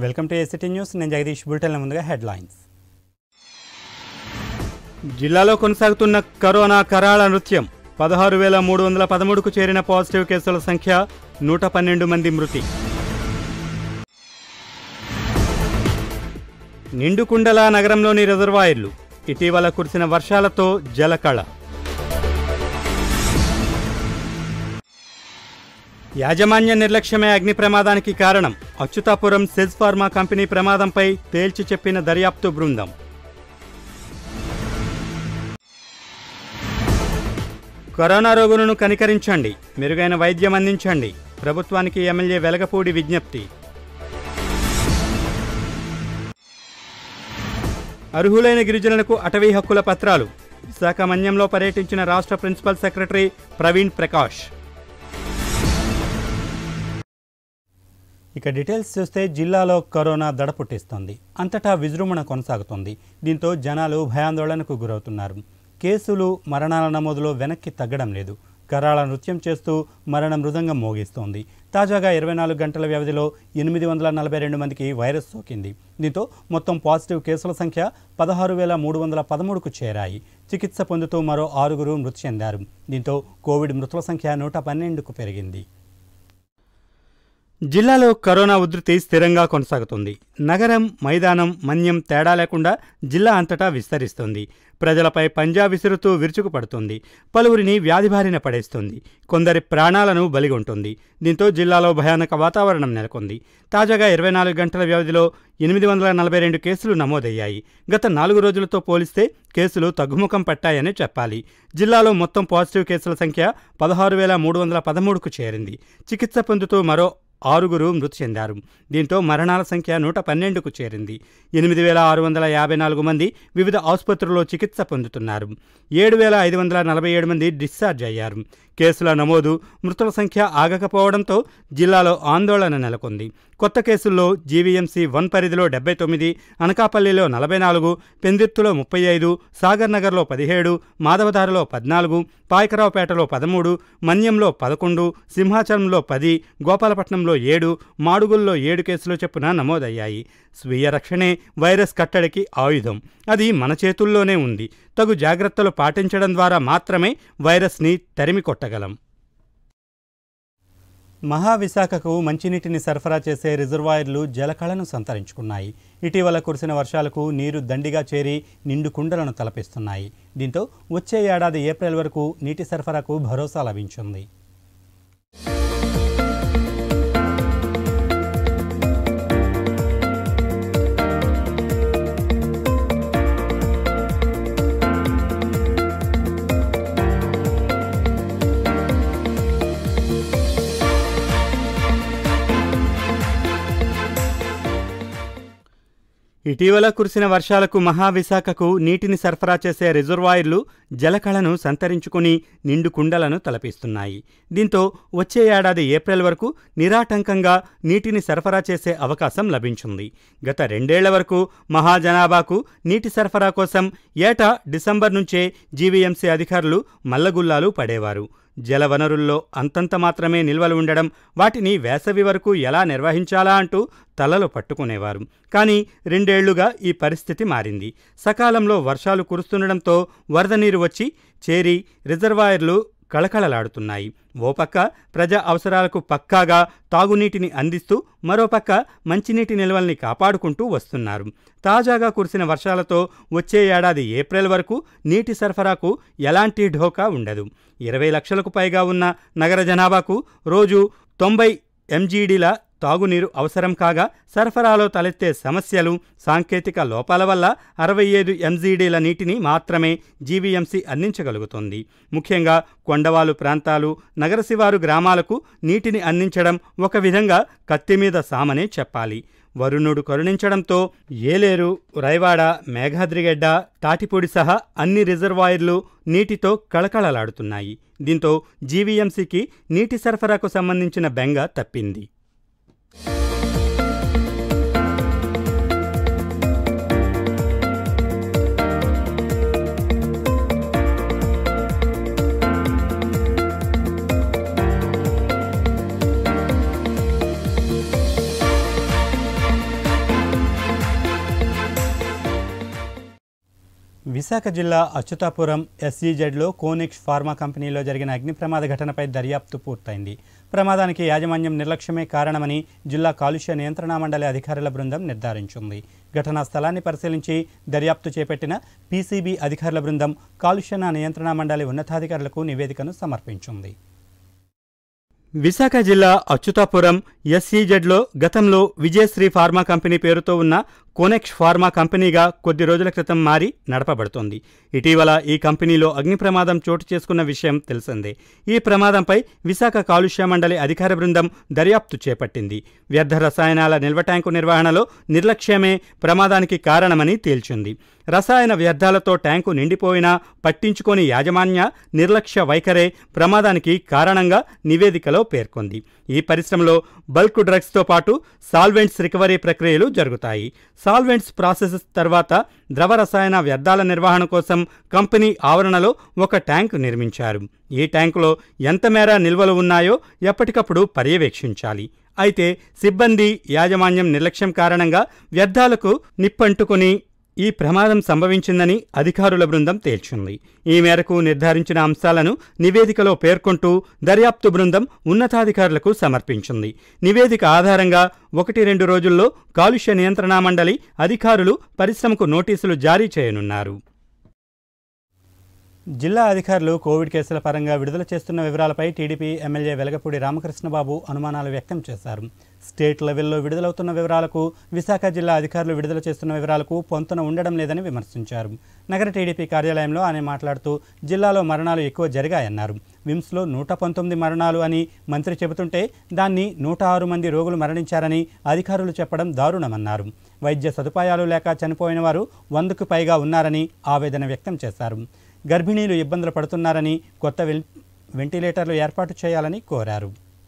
welcome to ACT news నేను జగదీష్ బులెటిన్ల ముందుగా headlines జిల్లాలో కొనసాగుతున్న కరోనా కరాళ నృత్యం పదహారు వేల మూడు వందల పదమూడుకు చేరిన పాజిటివ్ కేసుల సంఖ్య నూట పన్నెండు మంది మృతి నిండుకుండల నగరంలోని రిజర్వాయర్లు ఇటీవల కురిసిన వర్షాలతో జలకళ యాజమాన్య నిర్లక్ష్యమే అగ్ని ప్రమాదానికి కారణం అచ్యుతాపురం సెజ్ ఫార్మా కంపెనీ ప్రమాదంపై తేల్చి చెప్పిన దర్యాప్తు బృందం కరోనా రోగులను కనికరించండి మెరుగైన వైద్యం అందించండి ప్రభుత్వానికి ఎమ్మెల్యే వెలగపూడి విజ్ఞప్తి అర్హులైన గిరిజనులకు అటవీ హక్కుల పత్రాలు విశాఖ మన్యంలో పర్యటించిన రాష్ట్ర ప్రిన్సిపల్ సెక్రటరీ ప్రవీణ్ ప్రకాష్ ఇక డీటెయిల్స్ చూస్తే జిల్లాలో కరోనా దడ పుట్టిస్తోంది అంతటా విజృంభణ కొనసాగుతోంది దీంతో జనాలు భయాందోళనకు గురవుతున్నారు కేసులు మరణాల నమోదులో వెనక్కి తగ్గడం లేదు కరాళ నృత్యం చేస్తూ మరణ మృదంగం మోగిస్తోంది తాజాగా ఇరవై నాలుగు గంటల వ్యవధిలో ఎనిమిది వందల నలభై రెండు మందికి వైరస్ సోకింది దీంతో మొత్తం పాజిటివ్ కేసుల సంఖ్య పదహారు వేల మూడు వందల పదమూడుకు చేరాయి చికిత్స పొందుతూ మరో ఆరుగురు మృతి చెందారు దీంతో కోవిడ్ మృతుల సంఖ్య నూట పన్నెండుకు పెరిగింది జిల్లాలో కరోనా ఉధృతి స్థిరంగా కొనసాగుతుంది నగరం మైదానం మన్యం తేడా లేకుండా జిల్లా అంతటా విస్తరిస్తుంది ప్రజలపై పంజా విసురుతూ విరుచుకుపడుతుంది పలువురిని వ్యాధి బారిన పడేస్తుంది కొందరి ప్రాణాలను బలిగొంటుంది దీంతో జిల్లాలో భయానక వాతావరణం నెలకొంది తాజాగా ఇరవై నాలుగు గంటల వ్యవధిలో ఎనిమిది వందల నలభై రెండు కేసులు నమోదయ్యాయి గత నాలుగు రోజులతో పోలిస్తే కేసులు తగ్గుముఖం పట్టాయని చెప్పాలి జిల్లాలో మొత్తం పాజిటివ్ కేసుల సంఖ్య పదహారు వేల మూడు వందల పదమూడుకు చేరింది చికిత్స పొందుతూ మరో ఆరుగురు మృతి చెందారు దీంతో మరణాల సంఖ్య నూట పన్నెండుకు చేరింది ఎనిమిది వేల ఆరు వందల యాభై నాలుగు మంది వివిధ ఆసుపత్రుల్లో చికిత్స పొందుతున్నారు ఏడు వేల ఐదు వందల నలభై ఏడు మంది డిశ్చార్జ్ అయ్యారు కేసుల నమోదు మృతుల సంఖ్య ఆగకపోవడంతో జిల్లాలో ఆందోళన నెలకొంది కొత్త కేసుల్లో జీవీఎంసీ వన్ పరిధిలో డెబ్బై తొమ్మిది అనకాపల్లిలో నలభై నాలుగు పెందిర్తులో ముప్పై ఐదు సాగర్ నగర్లో పదిహేడు మాధవదారులో పద్నాలుగు పాయకరావుపేటలో పదమూడు మన్యంలో పదకొండు సింహాచలంలో పది గోపాలపట్నంలో ఏడు మాడుగుల్లో ఏడు కేసులు చొప్పున నమోదయ్యాయి స్వీయ రక్షణే వైరస్ కట్టడికి ఆయుధం అది మన చేతుల్లోనే ఉంది తగు జాగ్రత్తలు పాటించడం ద్వారా మాత్రమే వైరస్ని తరిమి కొట్టగలం మహావిశాఖకు మంచినీటిని సరఫరా చేసే రిజర్వాయర్లు జలకళను సంతరించుకున్నాయి ఇటీవల కురిసిన వర్షాలకు నీరు దండిగా చేరి నిండు కుండలను తలపిస్తున్నాయి దీంతో వచ్చే ఏడాది ఏప్రిల్ వరకు నీటి సరఫరాకు భరోసా లభించింది ఇటీవల కురిసిన వర్షాలకు మహావిశాఖకు నీటిని సరఫరా చేసే రిజర్వాయర్లు జలకళను సంతరించుకుని నిండు కుండలను తలపిస్తున్నాయి దీంతో వచ్చే ఏడాది ఏప్రిల్ వరకు నిరాటంకంగా నీటిని సరఫరా చేసే అవకాశం లభించింది గత రెండేళ్ల వరకు మహాజనాభాకు నీటి సరఫరా కోసం ఏటా డిసెంబర్ నుంచే జీవీఎంసీ అధికారులు మల్లగుల్లాలు పడేవారు జలవనరుల్లో అంతంత మాత్రమే నిల్వలు ఉండడం వాటిని వేసవి వరకు ఎలా నిర్వహించాలా అంటూ తలలు పట్టుకునేవారు కానీ రెండేళ్లుగా ఈ పరిస్థితి మారింది సకాలంలో వర్షాలు కురుస్తుండడంతో వరద నీరు వచ్చి చేరి రిజర్వాయర్లు కళకళలాడుతున్నాయి ఓ పక్క ప్రజా అవసరాలకు పక్కాగా తాగునీటిని అందిస్తూ మరోపక్క మంచినీటి నిల్వల్ని కాపాడుకుంటూ వస్తున్నారు తాజాగా కురిసిన వర్షాలతో వచ్చే ఏడాది ఏప్రిల్ వరకు నీటి సరఫరాకు ఎలాంటి ఢోకా ఉండదు ఇరవై లక్షలకు పైగా ఉన్న నగర జనాభాకు రోజు తొంభై ఎంజీడీల తాగునీరు అవసరం కాగా సరఫరాలో తలెత్తే సమస్యలు సాంకేతిక లోపాల వల్ల అరవై ఐదు ఎంజీడీల నీటిని మాత్రమే జీవీఎంసీ అందించగలుగుతుంది ముఖ్యంగా కొండవాలు ప్రాంతాలు నగర శివారు గ్రామాలకు నీటిని అందించడం ఒక విధంగా కత్తిమీద సామనే చెప్పాలి వరుణుడు కరుణించడంతో ఏలేరు రైవాడ మేఘాద్రిగడ్డ తాటిపూడి సహా అన్ని రిజర్వాయర్లు నీటితో కళకళలాడుతున్నాయి దీంతో జీవీఎంసీకి నీటి సరఫరాకు సంబంధించిన బెంగ తప్పింది విశాఖ జిల్లా అచ్యుతాపురం ఎస్ఈజెడ్లో కోనిక్స్ ఫార్మా కంపెనీలో జరిగిన అగ్ని ప్రమాద ఘటనపై దర్యాప్తు పూర్తయింది ప్రమాదానికి యాజమాన్యం నిర్లక్ష్యమే కారణమని జిల్లా కాలుష్య నియంత్రణ మండలి అధికారుల బృందం నిర్ధారించింది ఘటనా స్థలాన్ని పరిశీలించి దర్యాప్తు చేపట్టిన పీసీబీ అధికారుల బృందం కాలుష్య నియంత్రణ మండలి ఉన్నతాధికారులకు నివేదికను సమర్పించింది విశాఖ జిల్లా అచ్యుతాపురం ఎస్ఈజెడ్లో గతంలో విజయశ్రీ ఫార్మా కంపెనీ పేరుతో ఉన్న కోనెక్స్ ఫార్మా కంపెనీగా కొద్ది రోజుల క్రితం మారి నడపబడుతోంది ఇటీవల ఈ కంపెనీలో అగ్ని ప్రమాదం చోటు చేసుకున్న విషయం తెలిసిందే ఈ ప్రమాదంపై విశాఖ కాలుష్య మండలి అధికార బృందం దర్యాప్తు చేపట్టింది వ్యర్థ రసాయనాల నిల్వ ట్యాంకు నిర్వహణలో నిర్లక్ష్యమే ప్రమాదానికి కారణమని తేల్చింది రసాయన వ్యర్థాలతో ట్యాంకు నిండిపోయినా పట్టించుకోని యాజమాన్య నిర్లక్ష్య వైఖరే ప్రమాదానికి కారణంగా నివేదికలో పేర్కొంది ఈ పరిశ్రమలో బల్క్ డ్రగ్స్తో పాటు సాల్వెంట్స్ రికవరీ ప్రక్రియలు జరుగుతాయి సాల్వెంట్స్ ప్రాసెస్ తర్వాత ద్రవ రసాయన వ్యర్థాల నిర్వహణ కోసం కంపెనీ ఆవరణలో ఒక ట్యాంకు నిర్మించారు ఈ ట్యాంకులో ఎంత మేర నిల్వలు ఉన్నాయో ఎప్పటికప్పుడు పర్యవేక్షించాలి అయితే సిబ్బంది యాజమాన్యం నిర్లక్ష్యం కారణంగా వ్యర్థాలకు నిప్పంటుకుని ఈ ప్రమాదం సంభవించిందని అధికారుల బృందం తేల్చింది ఈ మేరకు నిర్ధారించిన అంశాలను నివేదికలో పేర్కొంటూ దర్యాప్తు బృందం ఉన్నతాధికారులకు సమర్పించింది నివేదిక ఆధారంగా ఒకటి రెండు రోజుల్లో కాలుష్య నియంత్రణా మండలి అధికారులు పరిశ్రమకు నోటీసులు జారీ చేయనున్నారు జిల్లా అధికారులు కోవిడ్ కేసుల పరంగా విడుదల చేస్తున్న వివరాలపై టీడీపీ ఎమ్మెల్యే వెలగపూడి రామకృష్ణబాబు అనుమానాలు వ్యక్తం చేశారు స్టేట్ లెవెల్లో విడుదలవుతున్న వివరాలకు విశాఖ జిల్లా అధికారులు విడుదల చేస్తున్న వివరాలకు పొంతన ఉండడం లేదని విమర్శించారు నగర టీడీపీ కార్యాలయంలో ఆయన మాట్లాడుతూ జిల్లాలో మరణాలు ఎక్కువ జరిగాయన్నారు విమ్స్లో నూట పంతొమ్మిది మరణాలు అని మంత్రి చెబుతుంటే దాన్ని నూట ఆరు మంది రోగులు మరణించారని అధికారులు చెప్పడం దారుణమన్నారు వైద్య సదుపాయాలు లేక చనిపోయిన వారు వందకు పైగా ఉన్నారని ఆవేదన వ్యక్తం చేశారు గర్భిణీలు ఇబ్బందులు పడుతున్నారని కొత్త వెల్ వెంటిలేటర్లు ఏర్పాటు చేయాలని కోరారు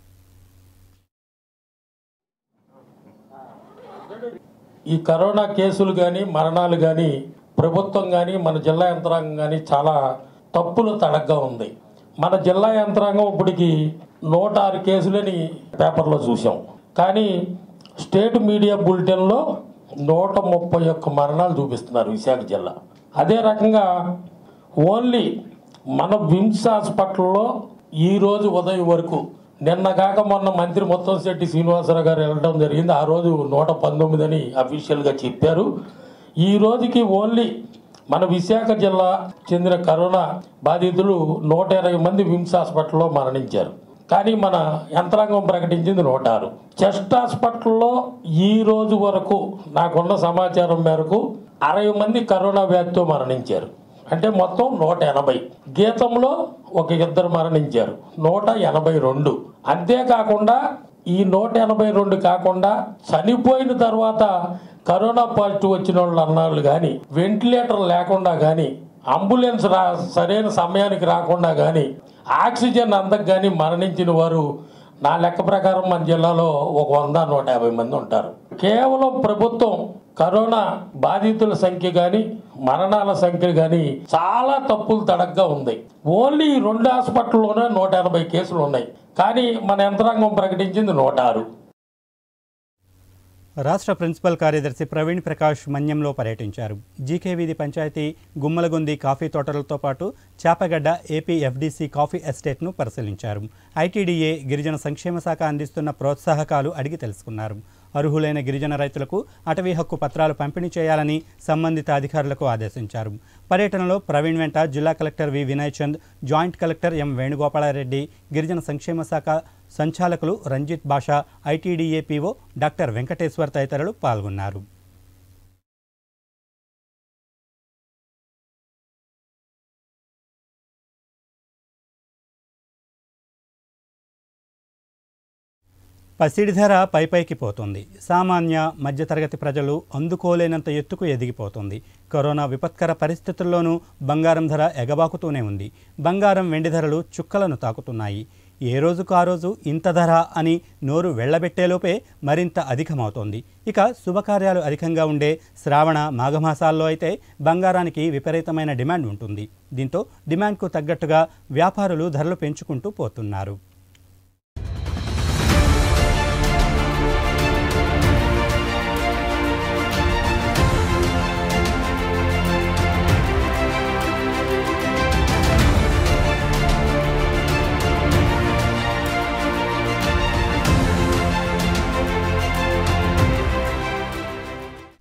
ఈ కరోనా కేసులు కానీ మరణాలు కానీ ప్రభుత్వం కానీ మన జిల్లా యంత్రాంగం కానీ చాలా తప్పులు తడగ్గా ఉంది మన జిల్లా యంత్రాంగం ఇప్పటికి నూట ఆరు కేసులని పేపర్లో చూసాం కానీ స్టేట్ మీడియా బులెటిన్లో నూట ముప్పై ఒక్క మరణాలు చూపిస్తున్నారు విశాఖ జిల్లా అదే రకంగా ఓన్లీ మన విమ్స్ హాస్పిటల్లో ఈ రోజు ఉదయం వరకు నిన్న కాక మొన్న మంత్రి మొత్తం శెట్టి శ్రీనివాసరావు గారు వెళ్ళడం జరిగింది ఆ రోజు నూట పంతొమ్మిది అని అఫీషియల్గా చెప్పారు ఈ రోజుకి ఓన్లీ మన విశాఖ జిల్లా చెందిన కరోనా బాధితులు నూట ఇరవై మంది విమ్స్ హాస్పిటల్లో మరణించారు కానీ మన యంత్రాంగం ప్రకటించింది నూట ఆరు చెస్ట్ హాస్పిటల్లో ఈ రోజు వరకు నాకున్న సమాచారం మేరకు అరవై మంది కరోనా వ్యాధితో మరణించారు అంటే మొత్తం నూట ఎనభై గీతంలో ఒక ఇద్దరు మరణించారు నూట ఎనభై రెండు అంతేకాకుండా ఈ నూట ఎనభై రెండు కాకుండా చనిపోయిన తర్వాత కరోనా పాజిటివ్ వచ్చిన వాళ్ళు అన్నాళ్ళు కానీ వెంటిలేటర్ లేకుండా కానీ అంబులెన్స్ రా సరైన సమయానికి రాకుండా కానీ ఆక్సిజన్ అందక కానీ మరణించిన వారు నా లెక్క ప్రకారం మన జిల్లాలో ఒక వంద నూట యాభై మంది ఉంటారు కేవలం ప్రభుత్వం కరోనా బాధితుల సంఖ్య కానీ మరణాల సంఖ్య కానీ చాలా తప్పులు తడగ్గా ఉంది ఓన్లీ ఈ రెండు హాస్పిటల్లోనే నూట ఎనభై కేసులు ఉన్నాయి కానీ మన యంత్రాంగం ప్రకటించింది నూట ఆరు రాష్ట్ర ప్రిన్సిపల్ కార్యదర్శి ప్రవీణ్ ప్రకాష్ మన్యంలో పర్యటించారు జీకే వీధి పంచాయతీ గుమ్మలగొంది కాఫీ తోటలతో పాటు చాపగడ్డ ఏపీ ఎఫ్డీసీ కాఫీ ఎస్టేట్ను పరిశీలించారు ఐటీడీఏ గిరిజన సంక్షేమ శాఖ అందిస్తున్న ప్రోత్సాహకాలు అడిగి తెలుసుకున్నారు అర్హులైన గిరిజన రైతులకు అటవీ హక్కు పత్రాలు పంపిణీ చేయాలని సంబంధిత అధికారులకు ఆదేశించారు పర్యటనలో ప్రవీణ్ వెంట జిల్లా collector V Vinay Chand joint collector M Venugopala Reddy గిరిజన సంక్షేమ శాఖ సంచాలకులు Ranjith Basha ITDA PO doctor Venkateswar తదితరులు పాల్గొన్నారు పసిడి ధర పైపైకి పోతుంది సామాన్య మధ్యతరగతి ప్రజలు అందుకోలేనంత ఎత్తుకు ఎదిగిపోతుంది కరోనా విపత్కర పరిస్థితుల్లోనూ బంగారం ధర ఎగబాకుతూనే ఉంది బంగారం వెండి ధరలు చుక్కలను తాకుతున్నాయి ఏ రోజుకు ఆ రోజు ఇంత ధర అని నోరు వెళ్లబెట్టేలోపే మరింత అధికమవుతోంది ఇక శుభకార్యాలు అధికంగా ఉండే శ్రావణ మాఘమాసాల్లో అయితే బంగారానికి విపరీతమైన డిమాండ్ ఉంటుంది దీంతో డిమాండ్కు తగ్గట్టుగా వ్యాపారులు ధరలు పెంచుకుంటూ పోతున్నారు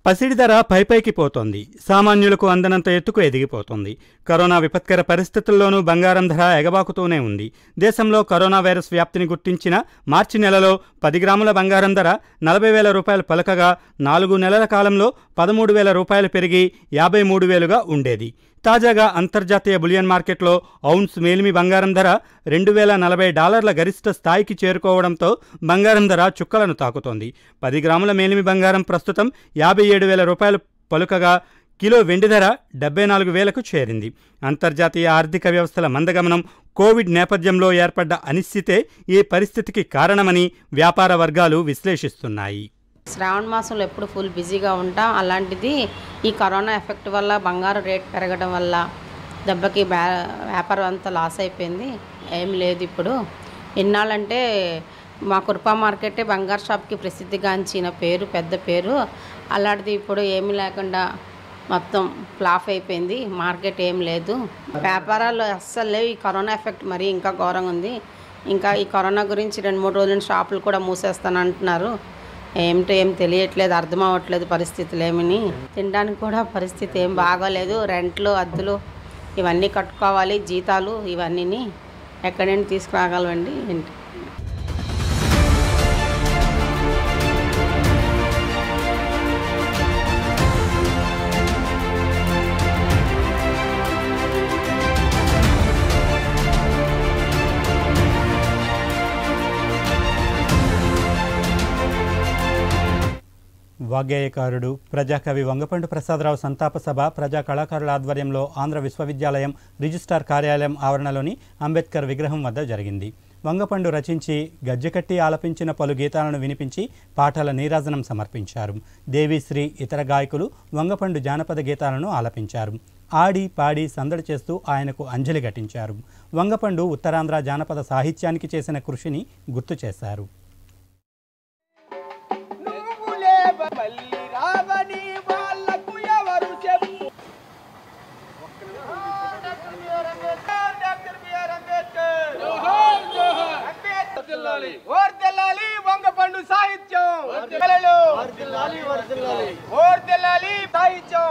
పసిడి ధర పైపైకి పోతోంది సామాన్యులకు అందనంత ఎత్తుకు ఎదిగిపోతోంది కరోనా విపత్కర పరిస్థితుల్లోనూ బంగారం ధర ఎగబాకుతూనే ఉంది దేశంలో కరోనా వైరస్ వ్యాప్తిని గుర్తించిన మార్చి నెలలో పది గ్రాముల బంగారం ధర నలభై వేల రూపాయలు పలకగా నాలుగు నెలల కాలంలో పదమూడు వేల రూపాయలు పెరిగి యాభై మూడు వేలుగా ఉండేది తాజాగా అంతర్జాతీయ బులియన్ మార్కెట్లో ఔన్స్ మేలిమి బంగారం ధర రెండు వేల నలభై డాలర్ల గరిష్ట స్థాయికి చేరుకోవడంతో బంగారం ధర చుక్కలను తాకుతోంది పది గ్రాముల మేలిమి బంగారం ప్రస్తుతం యాభై ఏడు వేల రూపాయలు పలుకగా కిలో వెండి ధర డెబ్బై నాలుగు వేలకు చేరింది అంతర్జాతీయ ఆర్థిక వ్యవస్థల మందగమనం కోవిడ్ నేపథ్యంలో ఏర్పడ్డ అనిశ్చితే ఈ పరిస్థితికి కారణమని వ్యాపార వర్గాలు విశ్లేషిస్తున్నాయి శ్రావణ మాసంలో ఎప్పుడు ఫుల్ బిజీగా ఉంటాం అలాంటిది ఈ కరోనా ఎఫెక్ట్ వల్ల బంగారం రేట్ పెరగడం వల్ల దెబ్బకి వ్యా వ్యాపారం అంతా లాస్ అయిపోయింది ఏం లేదు ఇప్పుడు ఎన్నాళ్ళంటే మా కృపా మార్కెటే బంగారు షాప్కి ప్రసిద్ధిగాంచిన పేరు పెద్ద పేరు అలాంటిది ఇప్పుడు ఏమీ లేకుండా మొత్తం ఫ్లాప్ అయిపోయింది మార్కెట్ ఏం లేదు వ్యాపారాలు అస్సలు లేవు ఈ కరోనా ఎఫెక్ట్ మరీ ఇంకా ఘోరంగా ఉంది ఇంకా ఈ కరోనా గురించి రెండు మూడు రోజుల నుంచి షాపులు కూడా మూసేస్తాను అంటున్నారు ఏమిటో ఏం తెలియట్లేదు అర్థం అవ్వట్లేదు పరిస్థితులు ఏమని తినడానికి కూడా పరిస్థితి ఏం బాగోలేదు రెంట్లు అద్దెలు ఇవన్నీ కట్టుకోవాలి జీతాలు ఇవన్నీ ఎక్కడైనా తీసుకురాగలవండి ఏంటి వాగ్గేయకారుడు ప్రజాకవి వంగపండు ప్రసాదరావు సంతాప సభ ప్రజా కళాకారుల ఆధ్వర్యంలో ఆంధ్ర విశ్వవిద్యాలయం రిజిస్ట్రార్ కార్యాలయం ఆవరణలోని అంబేద్కర్ విగ్రహం వద్ద జరిగింది వంగపండు రచించి గజ్జెకట్టి ఆలపించిన పలు గీతాలను వినిపించి పాటల నీరాజనం సమర్పించారు దేవిశ్రీ ఇతర గాయకులు వంగపండు జానపద గీతాలను ఆలపించారు ఆడి పాడి సందడి చేస్తూ ఆయనకు అంజలి ఘటించారు వంగపండు ఉత్తరాంధ్ర జానపద సాహిత్యానికి చేసిన కృషిని గుర్తు చేశారు నువ్వులే మళ్ళీ రావని వాళ్ళకు ఎవరు చెప్పు డాక్టర్ బిఆర్ అంబేద్కర్ అంబేద్కర్ ఓర్దెల్లాలి వంగపండు సాహిత్యం వర్ధిల్లాలి ఓర్దెల్లాలి సాహిత్యం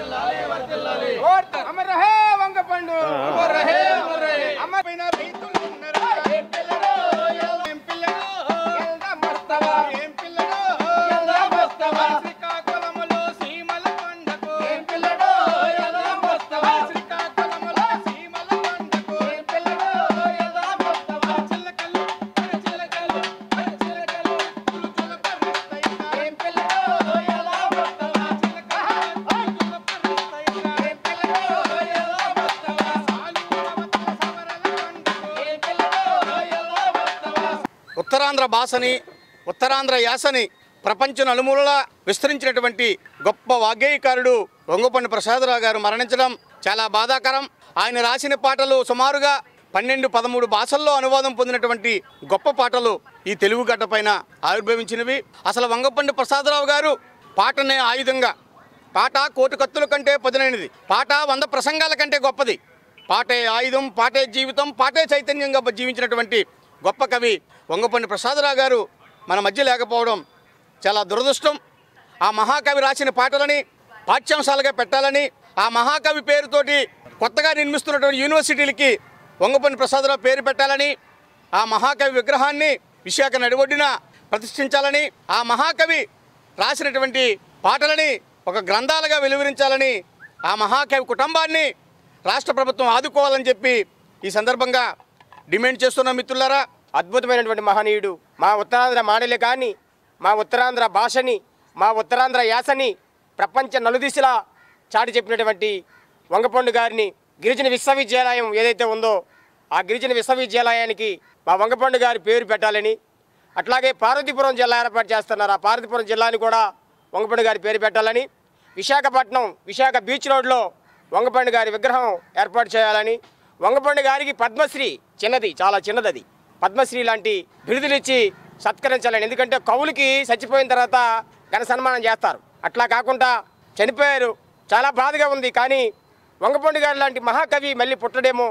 ఓర్ద అమర్ రహే వంగపండు అమర్ రహే అమర్ రహే అమర్ పైన రైతులు ఉన్నారు ఏం పిల్లడో ఏం పిల్లడో ఎల్దా మస్తవా ఏం పిల్లడో ఎల్దా మస్తవా శ్రీకాకుళములో సీమల కొండకు ఏం పిల్లడో ఎల్దా మస్తవా శ్రీకాకుళములో సీమల కొండకు ఏం పిల్లడో ఎల్దా మస్తవా చిలకలు చిలకలు చిలకలు చులుచులు పరిస్తైనా ఏం పిల్లడో ఎల్దా మస్తవా చిలకలు చులుచులు పరిస్తైనా ఏం పిల్లడో ఎల్దా మస్తవా సాలువవత సమరల కొండకు ఏం పిల్లడో ఎల్దా మస్తవా ఉత్తరాంధ్ర భాషని ఉత్తరాంధ్ర యాసని ప్రపంచ నలుమూలలా విస్తరించినటువంటి గొప్ప వాగ్గేయకారుడు వంగపండి ప్రసాదరావు గారు మరణించడం చాలా బాధాకరం ఆయన రాసిన పాటలు సుమారుగా పన్నెండు పదమూడు భాషల్లో అనువాదం పొందినటువంటి గొప్ప పాటలు ఈ తెలుగు గడ్డ పైన ఆవిర్భవించినవి అసలు వంగపండి ప్రసాదరావు గారు పాటనే ఆయుధంగా పాట కోటి కత్తుల కంటే పదునైనది పాట వంద ప్రసంగాల కంటే గొప్పది పాటే ఆయుధం పాటే జీవితం పాటే చైతన్యంగా జీవించినటువంటి గొప్ప కవి వంగపండి ప్రసాదరావు గారు మన మధ్య లేకపోవడం చాలా దురదృష్టం ఆ మహాకవి రాసిన పాటలని పాఠ్యాంశాలుగా పెట్టాలని ఆ మహాకవి పేరుతోటి కొత్తగా నిర్మిస్తున్నటువంటి యూనివర్సిటీలకి వంగపండి ప్రసాదరావు పేరు పెట్టాలని ఆ మహాకవి విగ్రహాన్ని విశాఖ నడిబొడ్డిన ప్రతిష్ఠించాలని ఆ మహాకవి రాసినటువంటి పాటలని ఒక గ్రంథాలుగా వెలువరించాలని ఆ మహాకవి కుటుంబాన్ని రాష్ట్ర ప్రభుత్వం ఆదుకోవాలని చెప్పి ఈ సందర్భంగా డిమాండ్ చేస్తున్న మిత్రులారా అద్భుతమైనటువంటి మహనీయుడు మా ఉత్తరాంధ్ర మాడలికాన్ని మా ఉత్తరాంధ్ర భాషని మా ఉత్తరాంధ్ర యాసని ప్రపంచ నలుదిశలా చాటి చెప్పినటువంటి వంగపండు గారిని గిరిజన విశ్వవిద్యాలయం ఏదైతే ఉందో ఆ గిరిజన విశ్వవిద్యాలయానికి మా వంగపండు గారి పేరు పెట్టాలని అట్లాగే పార్వతీపురం జిల్లా ఏర్పాటు చేస్తున్నారు ఆ పార్వతీపురం జిల్లాని కూడా వంగపండు గారి పేరు పెట్టాలని విశాఖపట్నం విశాఖ బీచ్ రోడ్లో వంగపండు గారి విగ్రహం ఏర్పాటు చేయాలని వంగపండు గారికి పద్మశ్రీ చిన్నది చాలా చిన్నది అది పద్మశ్రీ లాంటి బిరుదులు ఇచ్చి సత్కరించాలని ఎందుకంటే కవులకి చచ్చిపోయిన తర్వాత ఘన సన్మానం చేస్తారు అట్లా కాకుండా చనిపోయారు చాలా బాధగా ఉంది కానీ వంగపండు గారి లాంటి మహాకవి మళ్ళీ పుట్టడేమో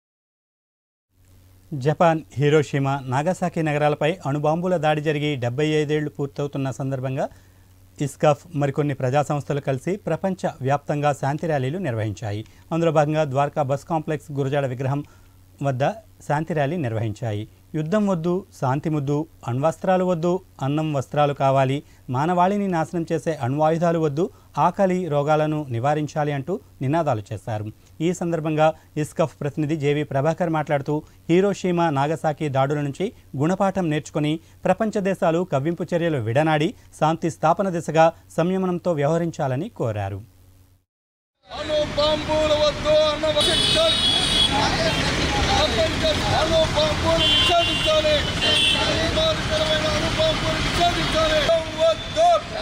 జపాన్ హీరోషిమా నాగసాకి నగరాలపై అణుబాంబుల దాడి జరిగి డెబ్బై ఐదేళ్లు పూర్తవుతున్న సందర్భంగా ఇస్కాఫ్ మరికొన్ని ప్రజా సంస్థలు కలిసి ప్రపంచ వ్యాప్తంగా శాంతి ర్యాలీలు నిర్వహించాయి అందులో భాగంగా ద్వారకా బస్ కాంప్లెక్స్ గురజాడ విగ్రహం వద్ద శాంతి ర్యాలీ నిర్వహించాయి యుద్ధం వద్దు శాంతి ముద్దు అణ్వస్త్రాలు వద్దు అన్నం వస్త్రాలు కావాలి మానవాళిని నాశనం చేసే అణ్వాయుధాలు వద్దు ఆకలి రోగాలను నివారించాలి అంటూ నినాదాలు చేశారు ఈ సందర్భంగా ఇస్కఫ్ ప్రతినిధి జేవి ప్రభాకర్ మాట్లాడుతూ హీరోషీమా నాగసాకి దాడుల నుంచి గుణపాఠం నేర్చుకుని ప్రపంచ దేశాలు కవ్వింపు చర్యలు విడనాడి శాంతి స్థాపన దిశగా సంయమనంతో వ్యవహరించాలని కోరారు అను బాంబులు వద్దు అన్న వశించాలి ప్రపంచం అను బాంబులు నిషేధించాలి హిమాలయమైన అను బాంబులు నిషేధించాలి వద్దు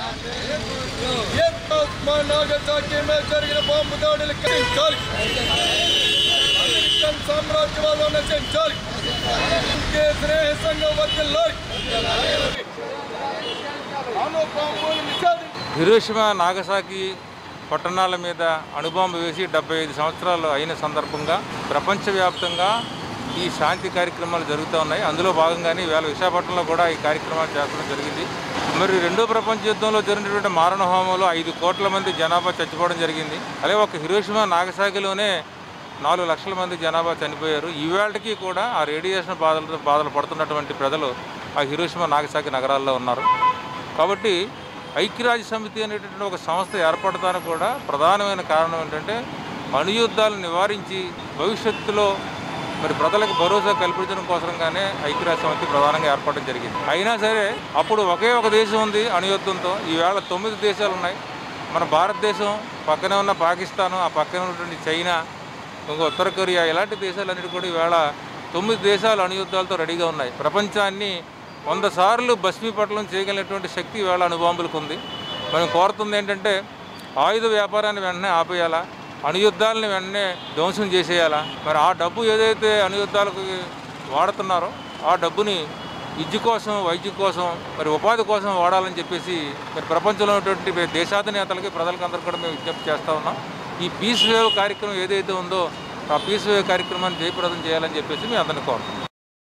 మా నాగసాకి మీద జరిగిన బాంబు దాడులు ఖండించాలి అమెరికన్ సామ్రాజ్యవాదం నశించాలి ఇంకే స్నేహ సంఘం వర్తిల్లాలి అను బాంబులు నిషేధించాలి హిరోషిమా నాగసాకి పట్టణాల మీద అణుబాంబు వేసి డెబ్బై ఐదు సంవత్సరాలు అయిన సందర్భంగా ప్రపంచవ్యాప్తంగా ఈ శాంతి కార్యక్రమాలు జరుగుతూ ఉన్నాయి అందులో భాగంగానే ఈవేళ విశాఖపట్నంలో కూడా ఈ కార్యక్రమాలు చేపట్టడం జరిగింది మరి రెండో ప్రపంచ యుద్ధంలో జరిగినటువంటి మారణ హోమంలో ఐదు కోట్ల మంది జనాభా చచ్చిపోవడం జరిగింది అలాగే ఒక హిరోషిమా నాగసాకిలోనే నాలుగు లక్షల మంది జనాభా చనిపోయారు ఈవేళకి కూడా ఆ రేడియేషన్ బాధలతో బాధలు పడుతున్నటువంటి ప్రజలు ఆ హిరోషిమా నాగసాకి నగరాల్లో ఉన్నారు కాబట్టి ఐక్యరాజ్య సమితి అనేటటువంటి ఒక సంస్థ ఏర్పడటానికి కూడా ప్రధానమైన కారణం ఏంటంటే అణుయుద్ధాలను నివారించి భవిష్యత్తులో మరి ప్రజలకు భరోసా కల్పించడం కోసంగానే ఐక్యరాజ్య సమితి ప్రధానంగా ఏర్పడడం జరిగింది అయినా సరే అప్పుడు ఒకే ఒక దేశం ఉంది అణుయుద్ధంతో ఈవేళ తొమ్మిది దేశాలు ఉన్నాయి మన భారతదేశం పక్కనే ఉన్న పాకిస్తాన్ ఆ పక్కనే ఉన్నటువంటి చైనా ఇంకా ఉత్తర కొరియా ఇలాంటి దేశాలన్నిటి కూడా ఈవేళ తొమ్మిది దేశాలు అణుయుద్ధాలతో రెడీగా ఉన్నాయి ప్రపంచాన్ని వంద సార్లు భస్మీపట్లం చేయగలిగినటువంటి శక్తి ఈవేళ అణుబాంబులకు ఉంది మనం కోరుతుంది ఏంటంటే ఆయుధ వ్యాపారాన్ని వెంటనే ఆపేయాలా అణుయుద్ధాలని వెంటనే ధ్వంసం చేసేయాలా మరి ఆ డబ్బు ఏదైతే అణుయుద్ధాలకు వాడుతున్నారో ఆ డబ్బుని విద్య కోసం వైద్యం కోసం మరి ఉపాధి కోసం వాడాలని చెప్పేసి మరి ప్రపంచంలో ఉన్నటువంటి దేశాధినేతలకి ప్రజలకు అందరికీ కూడా మేము విజ్ఞప్తి చేస్తూ ఉన్నాం ఈ పీస్ వేవ్ కార్యక్రమం ఏదైతే ఉందో ఆ పీస్ వేవ్ కార్యక్రమాన్ని జయప్రదం చేయాలని చెప్పేసి మేము అందరినీ కోరుతున్నాం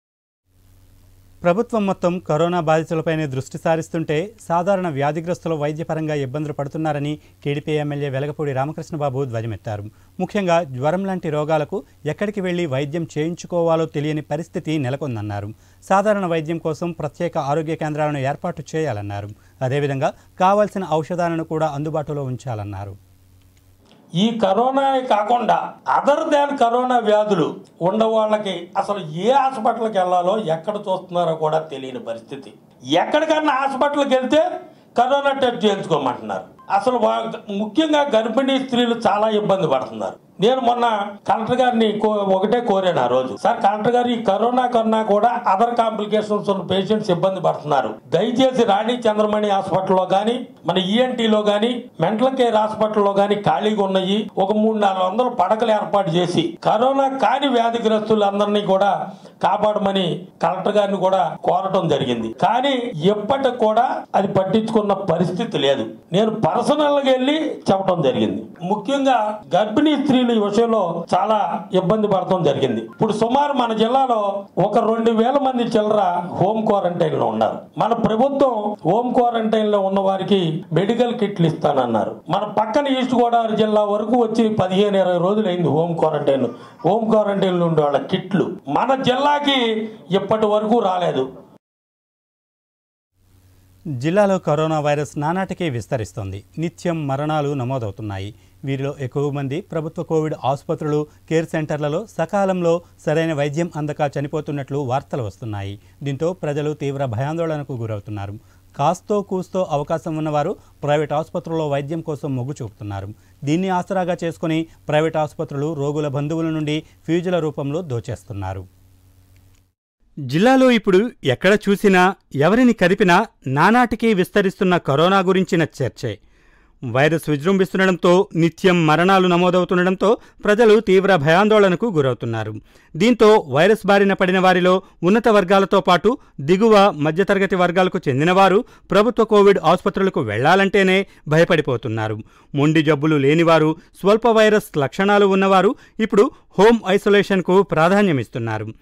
ప్రభుత్వం మొత్తం కరోనా బాధితులపైనే దృష్టి సారిస్తుంటే సాధారణ వ్యాధిగ్రస్తులు వైద్యపరంగా ఇబ్బందులు పడుతున్నారని టీడీపీ ఎమ్మెల్యే వెలగపూడి రామకృష్ణబాబు ధ్వజమెత్తారు ముఖ్యంగా జ్వరం లాంటి రోగాలకు ఎక్కడికి వెళ్లి వైద్యం చేయించుకోవాలో తెలియని పరిస్థితి నెలకొందన్నారు సాధారణ వైద్యం కోసం ప్రత్యేక ఆరోగ్య కేంద్రాలను ఏర్పాటు చేయాలన్నారు అదేవిధంగా కావాల్సిన ఔషధాలను కూడా అందుబాటులో ఉంచాలన్నారు ఈ కరోనా కాకుండా అదర్ దాన్ కరోనా వ్యాధులు ఉన్న వాళ్ళకి అసలు ఏ హాస్పిటల్కి వెళ్ళాలో ఎక్కడ చూస్తున్నారో కూడా తెలియని పరిస్థితి ఎక్కడికన్నా హాస్పిటల్కి వెళ్తే కరోనా టెస్ట్ చేయించుకోమంటున్నారు అసలు వా- ముఖ్యంగా గర్భిణీ స్త్రీలు చాలా ఇబ్బంది పడుతున్నారు నేను మొన్న కలెక్టర్ గారిని కో- ఒకటే కోరాను ఆ రోజు సార్ కలెక్టర్ గారు ఈ కరోనా కన్నా కూడా అదర్ కాంప్లికేషన్స్ ఉన్న పేషెంట్స్ ఇబ్బంది పడుతున్నారు దయచేసి రాణి చంద్రమణి హాస్పిటల్లో కానీ మన ఈఎన్టీలో కానీ మెంటల్ కేర్ హాస్పిటల్లో కానీ ఖాళీగా ఉన్నాయి ఒక మూడు నాలుగు వందల పడకలు ఏర్పాటు చేసి కరోనా కాని వ్యాధిగ్రస్తులందరినీ కూడా కాపాడమని కలెక్టర్ గారిని కూడా కోరటం జరిగింది కానీ ఎప్పటికి కూడా అది పట్టించుకున్న పరిస్థితి లేదు నేను పర్సనల్ గా వెళ్ళి చెప్పడం జరిగింది ముఖ్యంగా గర్భిణీ స్త్రీలు ఈ విషయంలో చాలా ఇబ్బంది పడటం జరిగింది ఇప్పుడు సుమారు మన జిల్లాలో ఒక రెండు వేల మంది చిల్లర హోమ్ క్వారంటైన్ లో ఉన్నారు మన ప్రభుత్వం హోమ్ క్వారంటైన్ లో ఉన్న వారికి మెడికల్ కిట్లు ఇస్తానన్నారు మన పక్కన ఈస్ట్ గోదావరి జిల్లా వరకు వచ్చి పదిహేను ఇరవై రోజులు అయింది హోమ్ క్వారంటైన్ హోమ్ క్వారంటైన్ లో ఉండే వాళ్ళ కిట్లు మన జిల్లాకి ఇప్పటి వరకు రాలేదు జిల్లాలో కరోనా వైరస్ నానాటికి విస్తరిస్తోంది నిత్యం మరణాలు నమోదవుతున్నాయి వీరిలో ఎక్కువ మంది ప్రభుత్వ కోవిడ్ ఆసుపత్రులు కేర్ సెంటర్లలో సకాలంలో సరైన వైద్యం అందక చనిపోతున్నట్లు వార్తలు వస్తున్నాయి దీంతో ప్రజలు తీవ్ర భయాందోళనకు గురవుతున్నారు కాస్తో కూస్తో అవకాశం ఉన్నవారు ప్రైవేట్ ఆసుపత్రుల్లో వైద్యం కోసం మొగ్గు చూపుతున్నారు దీన్ని ఆసరాగా చేసుకుని ప్రైవేట్ ఆసుపత్రులు రోగుల బంధువుల నుండి ఫీజుల రూపంలో దోచేస్తున్నారు జిల్లాలో ఇప్పుడు ఎక్కడ చూసినా ఎవరిని కదిపినా నానాటికి విస్తరిస్తున్న కరోనా గురించిన చర్చే వైరస్ విజృంభిస్తుండడంతో నిత్యం మరణాలు నమోదవుతుండడంతో ప్రజలు తీవ్ర భయాందోళనకు గురవుతున్నారు దీంతో వైరస్ బారిన పడిన వారిలో ఉన్నత వర్గాలతో పాటు దిగువ మధ్యతరగతి వర్గాలకు చెందినవారు ప్రభుత్వ కోవిడ్ ఆసుపత్రులకు వెళ్లాలంటేనే భయపడిపోతున్నారు మొండి జబ్బులు లేనివారు స్వల్ప వైరస్ లక్షణాలు ఉన్నవారు ఇప్పుడు హోమ్ ఐసోలేషన్కు ప్రాధాన్యమిస్తున్నారు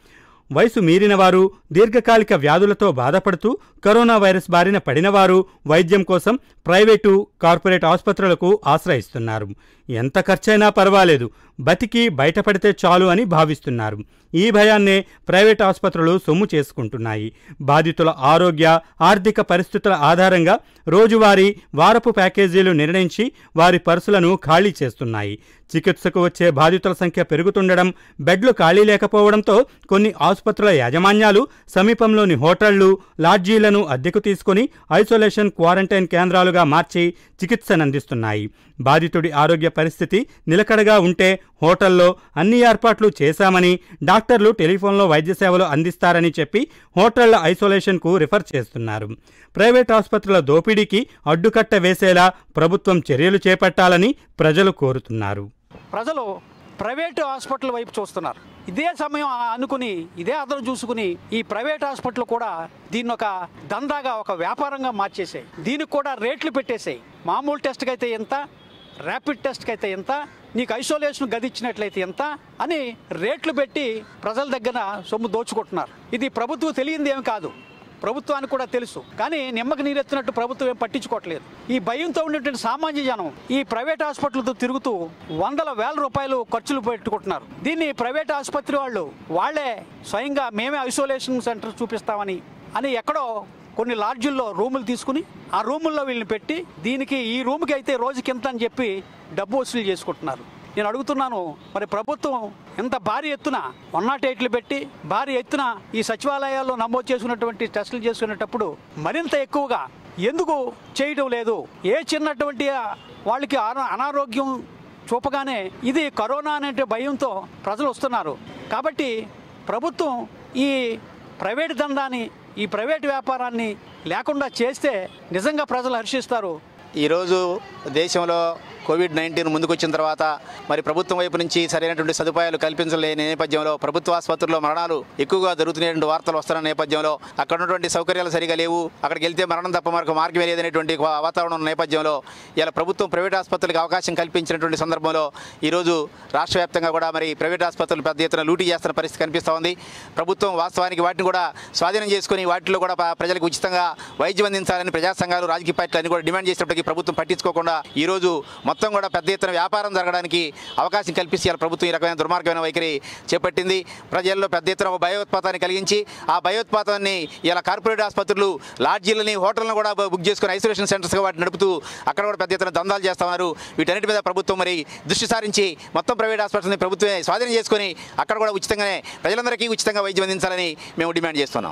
వయసు మీరినవారు దీర్ఘకాలిక వ్యాధులతో బాధపడుతూ కరోనా వైరస్ బారిన పడినవారు వైద్యం కోసం ప్రైవేటు కార్పొరేట్ ఆసుపత్రులకు ఆశ్రయిస్తున్నారు ఎంత ఖర్చైనా పర్వాలేదు బతికి బయటపడితే చాలు అని భావిస్తున్నారు ఈ భయాన్నే ప్రైవేట్ ఆసుపత్రులు సొమ్ము చేసుకుంటున్నాయి బాధితుల ఆరోగ్య ఆర్థిక పరిస్థితుల ఆధారంగా రోజువారీ వారపు ప్యాకేజీలు నిర్ణయించి వారి పర్సులను ఖాళీ చేస్తున్నాయి చికిత్సకు వచ్చే బాధితుల సంఖ్య పెరుగుతుండడం బెడ్లు ఖాళీ లేకపోవడంతో కొన్ని ఆసుపత్రుల యాజమాన్యాలు సమీపంలోని హోటళ్లు లాడ్జీలను అద్దెకు తీసుకుని ఐసోలేషన్ క్వారంటైన్ కేంద్రాలుగా మార్చి చికిత్సనందిస్తున్నాయి బాధితుడి ఆరోగ్య పరిస్థితి నిలకడగా ఉంటే హోటల్లో అన్ని ఏర్పాట్లు చేశామని డాక్టర్లు టెలిఫోన్లో వైద్య సేవలు అందిస్తారని చెప్పి హోటళ్ల ఐసోలేషన్కు రిఫర్ చేస్తున్నారు ప్రైవేట్ ఆసుపత్రుల దోపిడీకి అడ్డుకట్ట వేసేలా ప్రభుత్వం చర్యలు చేపట్టాలని ప్రజలు కోరుతున్నారు ప్రజలు ప్రైవేటు హాస్పిటల్ వైపు చూస్తున్నారు ఇదే సమయం అనుకుని ఇదే అదనం చూసుకుని ఈ ప్రైవేట్ హాస్పిటల్ కూడా దీన్ని ఒక దందాగా ఒక వ్యాపారంగా మార్చేసాయి దీనికి కూడా రేట్లు పెట్టేసాయి మామూలు టెస్ట్కి అయితే ఎంత ర్యాపిడ్ టెస్ట్కి అయితే ఎంత నీకు ఐసోలేషన్ గది ఇచ్చినట్లయితే ఎంత అని రేట్లు పెట్టి ప్రజల దగ్గర సొమ్ము దోచుకుంటున్నారు ఇది ప్రభుత్వం తెలియంది ఏమి కాదు ప్రభుత్వానికి కూడా తెలుసు కానీ నిమ్మకి నీరెత్తినట్టు ప్రభుత్వం ఏం పట్టించుకోవట్లేదు ఈ భయంతో ఉండేటువంటి సామాన్య జనం ఈ ప్రైవేట్ హాస్పిటల్తో తిరుగుతూ వందల వేల రూపాయలు ఖర్చులు పెట్టుకుంటున్నారు దీన్ని ప్రైవేట్ ఆసుపత్రి వాళ్ళు వాళ్ళే స్వయంగా మేమే ఐసోలేషన్ సెంటర్ చూపిస్తామని అని ఎక్కడో కొన్ని లాడ్జుల్లో రూములు తీసుకుని ఆ రూముల్లో వీళ్ళని పెట్టి దీనికి ఈ రూమ్కి అయితే రోజుకి ఎంత అని చెప్పి డబ్బు వసూలు చేసుకుంటున్నారు నేను అడుగుతున్నాను మరి ప్రభుత్వం ఎంత భారీ ఎత్తున వన్ నాట్ ఎయిట్లు పెట్టి భారీ ఎత్తున ఈ సచివాలయాల్లో నమోదు చేసుకున్నటువంటి టెస్టులు చేసుకునేటప్పుడు మరింత ఎక్కువగా ఎందుకు చేయడం లేదు ఏ చిన్నటువంటి వాళ్ళకి అనా- అనారోగ్యం చూపగానే ఇది కరోనా అనే భయంతో ప్రజలు వస్తున్నారు కాబట్టి ప్రభుత్వం ఈ ప్రైవేట్ దందాన్ని ఈ ప్రైవేట్ వ్యాపారాన్ని లేకుండా చేస్తే నిజంగా ప్రజలు హర్షిస్తారు ఈరోజు దేశంలో కోవిడ్ నైన్టీన్ ముందుకొచ్చిన తర్వాత మరి ప్రభుత్వం వైపు నుంచి సరైనటువంటి సదుపాయాలు కల్పించలేని నేపథ్యంలో ప్రభుత్వ ఆసుపత్రుల్లో మరణాలు ఎక్కువగా జరుగుతున్నటువంటి వార్తలు వస్తున్న నేపథ్యంలో అక్కడ ఉన్నటువంటి సౌకర్యాలు సరిగా లేవు అక్కడికి వెళ్తే మరణం తప్ప మరొక మార్గమే లేదనేటువంటి వా- వాతావరణం ఉన్న నేపథ్యంలో ఇలా ప్రభుత్వం ప్రైవేట్ ఆసుపత్రులకు అవకాశం కల్పించినటువంటి సందర్భంలో ఈరోజు రాష్ట్ర వ్యాప్తంగా కూడా మరి ప్రైవేట్ ఆసుపత్రులు పెద్ద ఎత్తున లూటీ చేస్తున్న పరిస్థితి కనిపిస్తూ ఉంది ప్రభుత్వం వాస్తవానికి వాటిని కూడా స్వాధీనం చేసుకుని వాటిలో కూడా ప- ప్రజలకు ఉచితంగా వైద్యం అందించాలని ప్రజా సంఘాలు రాజకీయ పార్టీలు అన్ని కూడా డిమాండ్ చేసినప్పటికీ ప్రభుత్వం పట్టించుకోకుండా ఈరోజు మొత్తం కూడా పెద్ద ఎత్తున వ్యాపారం జరగడానికి అవకాశం కల్పిస్తే ఇలా ప్రభుత్వం ఈ రకమైన దుర్మార్గమైన వైఖరి చేపట్టింది ప్రజల్లో పెద్ద ఎత్తున ఒక భయోత్పాతాన్ని కలిగించి ఆ భయోత్పాతాన్ని ఇలా కార్పొరేట్ ఆసుపత్రులు లాడ్జీలని హోటళ్లను కూడా బుక్ చేసుకుని ఐసోలేషన్ సెంటర్స్గా వాటిని నడుపుతూ అక్కడ కూడా పెద్ద ఎత్తున దందాలు చేస్తా ఉన్నారు వీటన్నిటి మీద ప్రభుత్వం మరి దృష్టి సారించి మొత్తం ప్రైవేట్ హాస్పిటల్ని ప్రభుత్వమే స్వాధీనం చేసుకొని అక్కడ కూడా ఉచితంగానే ప్రజలందరికీ ఉచితంగా వైద్యం అందించాలని మేము డిమాండ్ చేస్తున్నాం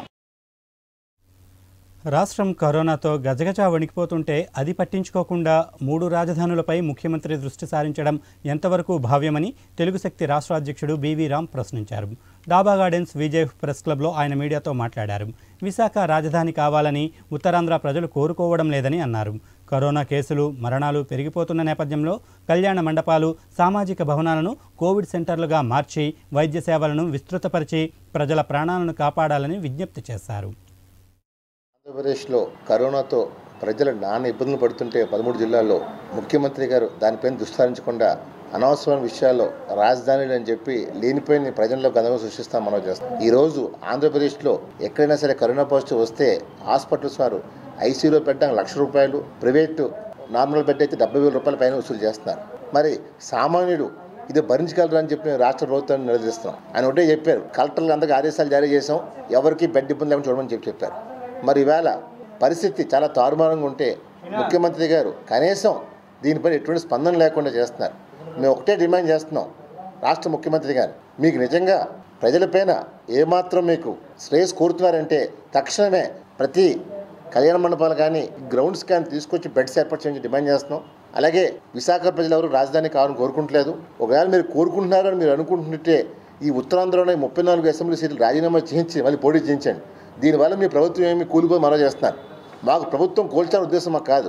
రాష్ట్రం కరోనాతో గజగజ వణికిపోతుంటే అది పట్టించుకోకుండా మూడు రాజధానులపై ముఖ్యమంత్రి దృష్టి సారించడం ఎంతవరకు భావ్యమని తెలుగు శక్తి రాష్ట్ర అధ్యక్షుడు బీవీ రామ్ ప్రశ్నించారు డాబా గార్డెన్స్ విజయ్ ప్రెస్ క్లబ్లో ఆయన మీడియాతో మాట్లాడారు విశాఖ రాజధాని కావాలని ఉత్తరాంధ్ర ప్రజలు కోరుకోవడం లేదని అన్నారు కరోనా కేసులు మరణాలు పెరిగిపోతున్న నేపథ్యంలో కళ్యాణ మండపాలు సామాజిక భవనాలను కోవిడ్ సెంటర్లుగా మార్చి వైద్య సేవలను విస్తృతపరిచి ప్రజల ప్రాణాలను కాపాడాలని విజ్ఞప్తి చేశారు ఆంధ్రప్రదేశ్లో కరోనాతో ప్రజలు నాన్న ఇబ్బందులు పడుతుంటే పదమూడు జిల్లాల్లో ముఖ్యమంత్రి గారు దానిపైన దుస్సారించకుండా అనవసరమైన విషయాల్లో రాజధానులు అని చెప్పి లేనిపోయిన ప్రజల్లో గందరగోళం సృష్టిస్తాం మనం చేస్తాం ఈ రోజు ఆంధ్రప్రదేశ్లో ఎక్కడైనా సరే కరోనా పాజిటివ్ వస్తే హాస్పిటల్స్ వారు ఐసీయూలో పెట్టడానికి లక్ష రూపాయలు ప్రైవేటు నార్మల్ బెడ్ అయితే డెబ్బై వేల రూపాయల పైన వసూలు చేస్తున్నారు మరి సామాన్యుడు ఇది భరించగలరు అని చెప్పి మేము రాష్ట్ర ప్రభుత్వాన్ని నిలదీస్తున్నాం ఆయన ఒకటే చెప్పారు కలెక్టర్లు అందరికీ ఆదేశాలు జారీ చేసాం ఎవరికి బెడ్ ఇబ్బంది లేకుండా చూడమని చెప్పి చెప్పారు మరి ఈవేళ పరిస్థితి చాలా తారుమారంగా ఉంటే ముఖ్యమంత్రి గారు కనీసం దీనిపై ఎటువంటి స్పందన లేకుండా చేస్తున్నారు మేము ఒకటే డిమాండ్ చేస్తున్నాం రాష్ట్ర ముఖ్యమంత్రి గారు మీకు నిజంగా ప్రజలపైన ఏమాత్రం మీకు శ్రేయస్ కోరుతున్నారంటే తక్షణమే ప్రతి కళ్యాణ మండపాలు కానీ గ్రౌండ్స్ కానీ తీసుకొచ్చి బెడ్స్ ఏర్పాటు చేయని డిమాండ్ చేస్తున్నాం అలాగే విశాఖ ప్రజలు ఎవరు రాజధాని కావాలని కోరుకుంటలేదు ఒకవేళ మీరు కోరుకుంటున్నారని మీరు అనుకుంటుంటే ఈ ఉత్తరాంధ్రలోనే ముప్పై నాలుగు అసెంబ్లీ సీట్లు రాజీనామా చేయించి మళ్ళీ పోటీ చేయించండి దీనివల్ల మీ ప్రభుత్వం ఏమి కూలిపోయి మనో చేస్తున్నారు మాకు ప్రభుత్వం కోల్చాలని ఉద్దేశం మాకు కాదు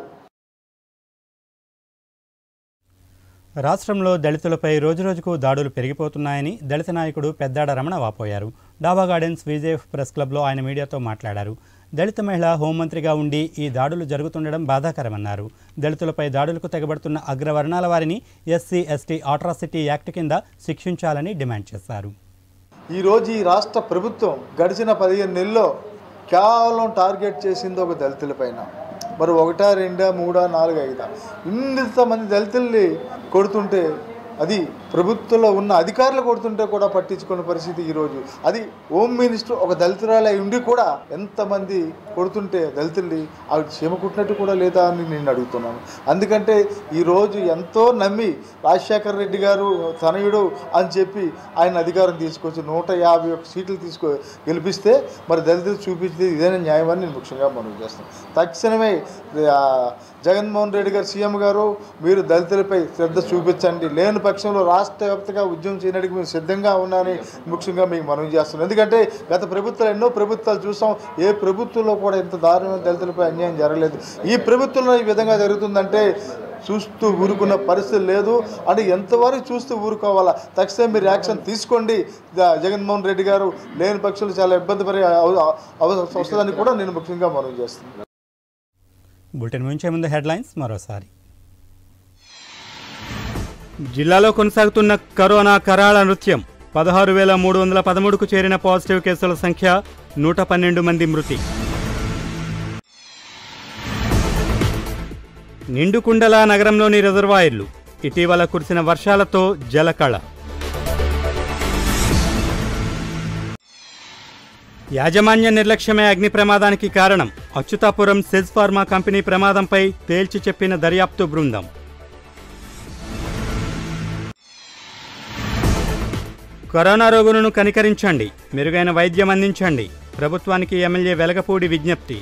రాష్ట్రంలో దళితులపై రోజురోజుకు దాడులు పెరిగిపోతున్నాయని దళిత నాయకుడు పెద్దాడ రమణ వాపోయారు డాబా గార్డెన్స్ విజయ్ ప్రెస్ క్లబ్లో ఆయన మీడియాతో మాట్లాడారు దళిత మహిళ హోంమంత్రిగా ఉండి ఈ దాడులు జరుగుతుండడం బాధాకరమన్నారు దళితులపై దాడులకు తెగబడుతున్న అగ్రవర్ణాల వారిని ఎస్సీ ఎస్టీ ఆట్రాసిటీ యాక్ట్ కింద శిక్షించాలని డిమాండ్ చేశారు ఈరోజు ఈ రాష్ట్ర ప్రభుత్వం గడిచిన పదిహేను నెలల్లో కేవలం టార్గెట్ చేసింది ఒక దళితుల పైన మరి ఒకటా రెండా మూడా నాలుగు ఐదా ఇంతమంది దళితుల్ని కొడుతుంటే అది ప్రభుత్వంలో ఉన్న అధికారులు కొడుతుంటే కూడా పట్టించుకునే పరిస్థితి ఈరోజు అది హోమ్ మినిస్టర్ ఒక దళితురాలు అయి ఉండి కూడా ఎంతమంది కొడుతుంటే దళితుల్ని ఆవిడ చీమ కుట్టినట్టు కూడా లేదా అని నేను అడుగుతున్నాను అందుకంటే ఈరోజు ఎంతో నమ్మి రాజశేఖర రెడ్డి గారు తనయుడు అని చెప్పి ఆయన అధికారం తీసుకొచ్చి నూట యాభై ఒక్క సీట్లు తీసుకో గెలిపిస్తే మరి దళితులు చూపించేది ఇదేనా న్యాయమని నేను ముఖ్యంగా మనవి చేస్తాను తక్షణమే ఆ, జగన్మోహన్ రెడ్డి గారు సీఎం గారు మీరు దళితులపై శ్రద్ధ చూపించండి లేని పక్షంలో రాష్ట్ర వ్యాప్తంగా ఉద్యమం చేయడానికి మీరు సిద్ధంగా ఉన్నారని ముఖ్యంగా మీకు మనవి చేస్తున్నాం ఎందుకంటే గత ప్రభుత్వాలు ఎన్నో ప్రభుత్వాలు చూసాం ఏ ప్రభుత్వంలో కూడా ఇంత దారుణమైన దళితులపై అన్యాయం జరగలేదు ఈ ప్రభుత్వంలో ఈ విధంగా జరుగుతుందంటే చూస్తూ ఊరుకున్న పరిస్థితి లేదు అంటే ఎంతవరకు చూస్తూ ఊరుకోవాలా తక్షణం మీరు యాక్షన్ తీసుకోండి జ- జగన్మోహన్ రెడ్డి గారు లేని పక్షులు చాలా ఇబ్బంది పడే అవ- అవ- వస్తుందని కూడా నేను ముఖ్యంగా మనవి చేస్తున్నాను బులెటిన్ ముంచే ముందు హెడ్లైన్స్ మరోసారి జిల్లాలో కొనసాగుతున్న కరోనా కరాళ నృత్యం పదహారు వేల మూడు వందల పదమూడుకు చేరిన పాజిటివ్ కేసుల సంఖ్య నూట పన్నెండు మంది మృతి నిండుకుండల నగరంలోని రిజర్వాయర్లు ఇటీవల కురిసిన వర్షాలతో జలకళ యాజమాన్య నిర్లక్ష్యమే అగ్ని ప్రమాదానికి కారణం అచ్యుతాపురం సెజ్ ఫార్మా కంపెనీ ప్రమాదంపై తేల్చి చెప్పిన దర్యాప్తు బృందం కరోనా రోగులను కనికరించండి మెరుగైన వైద్యం అందించండి ప్రభుత్వానికి ఎమ్మెల్యే వెలగపూడి విజ్ఞప్తి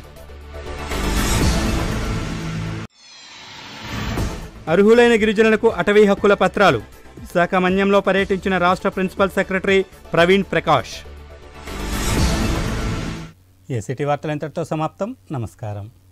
అర్హులైన గిరిజనులకు అటవీ హక్కుల పత్రాలు విశాఖ మన్యంలో పర్యటించిన రాష్ట్ర principal secretary Praveen Prakash A city వార్తలు ఇంతటితో సమాప్తం నమస్కారం